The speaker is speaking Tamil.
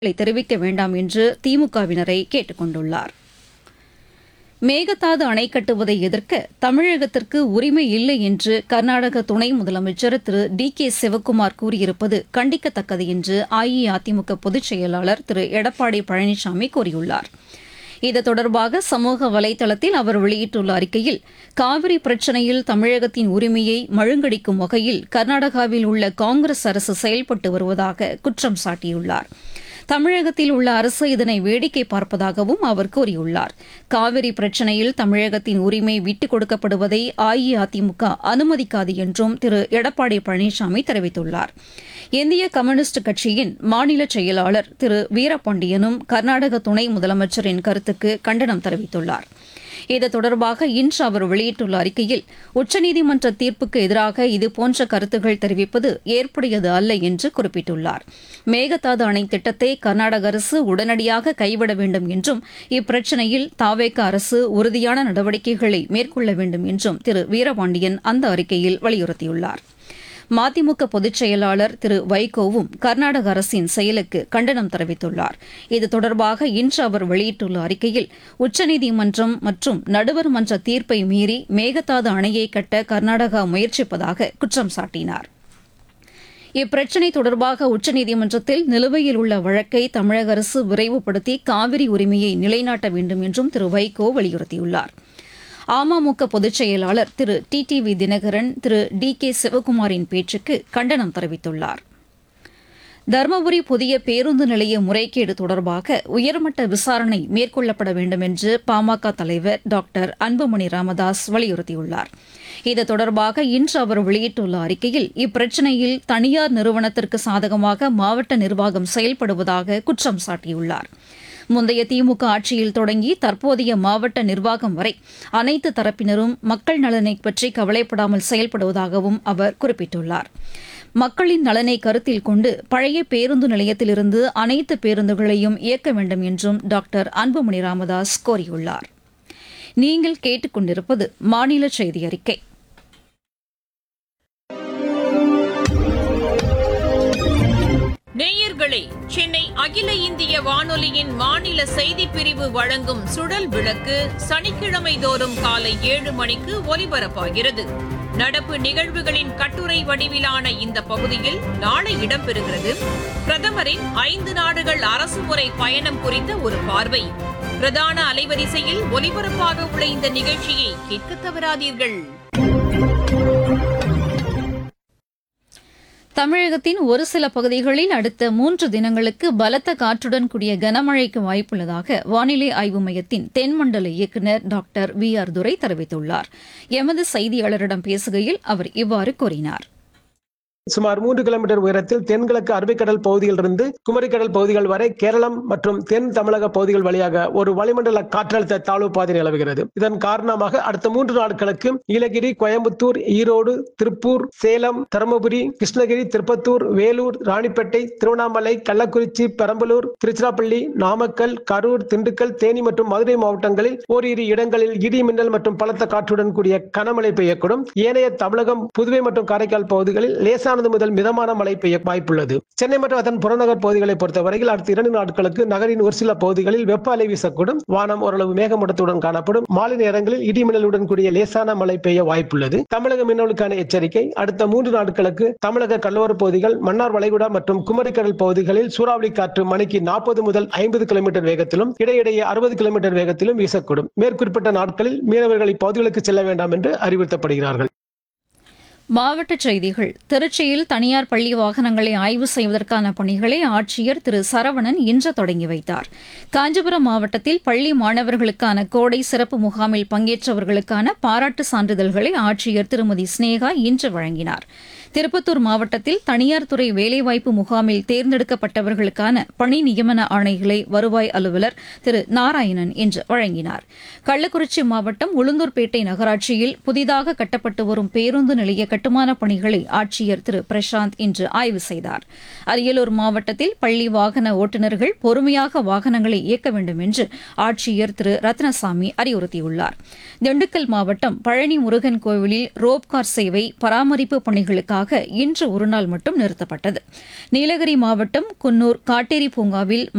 தெரிவிக்க வேண்டாம் என்று திமுகவினரை கேட்டுக் கொண்டுள்ளார் மேகதாது அணை கட்டுவதை எதிர்க்க தமிழகத்திற்கு உரிமை இல்லை என்று கர்நாடக துணை முதலமைச்சர் திரு டி கே சிவக்குமார் கூறியிருப்பது கண்டிக்கத்தக்கது என்று அஇஅதிமுக பொதுச் செயலாளர் திரு எடப்பாடி பழனிசாமி கூறியுள்ளார் இது தொடர்பாக சமூக வலைதளத்தில் அவர் வெளியிட்டுள்ள அறிக்கையில் காவிரி பிரச்சினையில் தமிழகத்தின் உரிமையை மழுங்கடிக்கும் வகையில் கர்நாடகாவில் உள்ள காங்கிரஸ் அரசு செயல்பட்டு வருவதாக குற்றம் சாட்டியுள்ளார் தமிழகத்தில் உள்ள அரசு இதனை வேடிக்கை பார்ப்பதாகவும் அவர் கூறியுள்ளார் காவிரி பிரச்சினையில் தமிழகத்தின் உரிமை விட்டுக் கொடுக்கப்படுவதை அஇஅதிமுக அனுமதிக்காது என்றும் திரு எடப்பாடி பழனிசாமி தெரிவித்துள்ளார் இந்திய கம்யூனிஸ்ட் கட்சியின் மாநில செயலாளர் திரு வீரபாண்டியனும் கர்நாடக துணை முதலமைச்சரின் கருத்துக்கு கண்டனம் தெரிவித்துள்ளார் இது தொடர்பாக இன்று அவர் வெளியிட்டுள்ள அறிக்கையில் உச்சநீதிமன்ற தீர்ப்புக்கு எதிராக இதுபோன்ற கருத்துகள் தெரிவிப்பது ஏற்புடையது அல்ல என்று குறிப்பிட்டுள்ளார் மேகதாது அணை திட்டத்தை கர்நாடக அரசு உடனடியாக கைவிட வேண்டும் என்றும் இப்பிரச்சினையில் தாவேக அரசு உறுதியான நடவடிக்கைகளை மேற்கொள்ள வேண்டும் என்றும் திரு வீரபாண்டியன் அந்த அறிக்கையில் வலியுறுத்தியுள்ளார் மதிமுக பொதுச் செயலாளர் திரு வைகோவும் கர்நாடக அரசின் செயலுக்கு கண்டனம் தெரிவித்துள்ளார் இது தொடர்பாக இன்று அவர் வெளியிட்டுள்ள அறிக்கையில் உச்சநீதிமன்றம் மற்றும் நடுவர் மன்ற தீர்ப்பை மீறி மேகதாது அணையை கட்ட கர்நாடகா முயற்சிப்பதாக குற்றம் சாட்டினார் இப்பிரச்சினை தொடர்பாக உச்சநீதிமன்றத்தில் நிலுவையில் உள்ள வழக்கை தமிழக அரசு விரைவுபடுத்தி காவிரி உரிமையை நிலைநாட்ட வேண்டும் என்றும் திரு வைகோ வலியுறுத்தியுள்ளார் அமமுக பொதுச் செயலாளர் திரு டி டி வி தினகரன் திரு டி கே சிவக்குமாரின் பேச்சுக்கு கண்டனம் தெரிவித்துள்ளார் தருமபுரி புதிய பேருந்து நிலைய முறைகேடு தொடர்பாக உயர்மட்ட விசாரணை மேற்கொள்ளப்பட வேண்டும் என்று பாமக தலைவர் டாக்டர் அன்புமணி ராமதாஸ் வலியுறுத்தியுள்ளார் இது தொடர்பாக இன்று அவர் வெளியிட்டுள்ள அறிக்கையில் இப்பிரச்சினையில் தனியார் நிறுவனத்திற்கு சாதகமாக மாவட்ட நிர்வாகம் செயல்படுவதாக குற்றம் சாட்டியுள்ளார் முந்தைய திமுக ஆட்சியில் தொடங்கி தற்போதைய மாவட்ட நிர்வாகம் வரை அனைத்து தரப்பினரும் மக்கள் நலனை பற்றி கவலைப்படாமல் செயல்படுவதாகவும் அவர் குறிப்பிட்டுள்ளார் மக்களின் நலனை கருத்தில் கொண்டு பழைய பேருந்து நிலையத்திலிருந்து அனைத்து பேருந்துகளையும் இயக்க வேண்டும் என்றும் டாக்டர் அன்புமணி ராமதாஸ் கோரியுள்ளார் நீங்கள் கேட்டுக்கொண்டிருப்பது மாநில செய்தி அறிக்கை நேயர்களே சென்னை அகில இந்திய வானொலியின் மாநில செய்திப் பிரிவு வழங்கும் சுழல் விளக்கு சனிக்கிழமை தோறும் காலை ஏழு மணிக்கு ஒலிபரப்பாகிறது நடப்பு நிகழ்வுகளின் கட்டுரை வடிவிலான இந்த பகுதியில் நாளை இடம்பெறுகிறது பிரதமரின் ஐந்து நாடுகள் அரசுமுறை பயணம் குறித்த ஒரு பார்வை பிரதான அலைவரிசையில் ஒலிபரப்பாக உள்ள இந்த நிகழ்ச்சியை கேட்க தவறாதீர்கள் தமிழகத்தின் ஒரு சில பகுதிகளில் அடுத்த மூன்று தினங்களுக்கு பலத்த காற்றுடன் கூடிய கனமழைக்கு வாய்ப்புள்ளதாக வானிலை ஆய்வு மையத்தின் தென்மண்டல இயக்குநர் டாக்டர் வி ஆர் துரை தெரிவித்துள்ளார் எமது செய்தியாளரிடம் பேசுகையில் அவர் இவ்வாறு கூறினார் சுமார் மூன்று கிலோமீட்டர் உயரத்தில் தென்கிழக்கு அரபிக்கடல் பகுதியிலிருந்து குமரிக்கடல் பகுதிகள் வரை கேரளம் மற்றும் தென் தமிழக பகுதிகள் வழியாக ஒரு வளிமண்டல காற்றழுத்த தாழ்வு பாதை நிலவுகிறது இதன் காரணமாக அடுத்த மூன்று நாட்களுக்கு நீலகிரி கோயம்புத்தூர் ஈரோடு திருப்பூர் சேலம் தருமபுரி கிருஷ்ணகிரி திருப்பத்தூர் வேலூர் ராணிப்பேட்டை திருவண்ணாமலை கள்ளக்குறிச்சி பெரம்பலூர் திருச்சிராப்பள்ளி நாமக்கல் கரூர் திண்டுக்கல் தேனி மற்றும் மதுரை மாவட்டங்களில் ஓரிரு இடங்களில் இடி மின்னல் மற்றும் பலத்த காற்றுடன் கூடிய கனமழை பெய்யக்கூடும் ஏனைய தமிழகம் புதுவை மற்றும் காரைக்கால் பகுதிகளில் லேசான லேசானது முதல் மிதமான மழை பெய்ய வாய்ப்புள்ளது சென்னை மற்றும் அதன் புறநகர் பகுதிகளை பொறுத்தவரையில் அடுத்த இரண்டு நாட்களுக்கு நகரின் ஒரு சில பகுதிகளில் வெப்ப அலை வீசக்கூடும் வானம் ஓரளவு மேகமூட்டத்துடன் காணப்படும் மாலை நேரங்களில் இடிமின்னலுடன் கூடிய லேசான மழை பெய்ய வாய்ப்புள்ளது தமிழக மீனவர்களுக்கான எச்சரிக்கை அடுத்த மூன்று நாட்களுக்கு தமிழக கடலோர பகுதிகள் மன்னார் வளைகுடா மற்றும் குமரிக்கடல் பகுதிகளில் சூறாவளி காற்று மணிக்கு நாற்பது முதல் ஐம்பது கிலோமீட்டர் வேகத்திலும் இடையிடையே அறுபது கிலோமீட்டர் வேகத்திலும் வீசக்கூடும் மேற்குறிப்பிட்ட நாட்களில் மீனவர்கள் இப்பகுதிகளுக்கு செல்ல வேண்டாம் என்று அறிவுறுத்தப்படுகிறார்கள் மாவட்டச் செய்திகள் திருச்சியில் தனியார் பள்ளி வாகனங்களை ஆய்வு செய்வதற்கான பணிகளை ஆட்சியர் திரு சரவணன் இன்று தொடங்கி வைத்தார் காஞ்சிபுரம் மாவட்டத்தில் பள்ளி மாணவர்களுக்கான கோடை சிறப்பு முகாமில் பங்கேற்றவர்களுக்கான பாராட்டு சான்றிதழ்களை ஆட்சியர் திருமதி ஸ்னேகா இன்று வழங்கினார் திருப்பத்தூர் மாவட்டத்தில் தனியார் துறை வேலைவாய்ப்பு முகாமில் தேர்ந்தெடுக்கப்பட்டவர்களுக்கான பணி நியமன ஆணைகளை வருவாய் அலுவலர் திரு நாராயணன் இன்று வழங்கினார் கள்ளக்குறிச்சி மாவட்டம் உளுந்தூர்பேட்டை நகராட்சியில் புதிதாக கட்டப்பட்டு வரும் பேருந்து நிலைய கட்டுமானப் பணிகளை ஆட்சியர் திரு பிரசாந்த் இன்று ஆய்வு செய்தார் அரியலூர் மாவட்டத்தில் பள்ளி வாகன ஓட்டுநர்கள் பொறுமையாக வாகனங்களை இயக்க வேண்டும் என்று ஆட்சியர் திரு ரத்னசாமி அறிவுறுத்தியுள்ளார் திண்டுக்கல் மாவட்டம் பழனி முருகன் கோவிலில் ரோப்கார் சேவை பராமரிப்பு பணிகளுக்காக இன்று ஒருநாள் மட்டும் நிறுத்தப்பட்டது நீலகிரி மாவட்டம் குன்னூர் காட்டேரி பூங்காவில்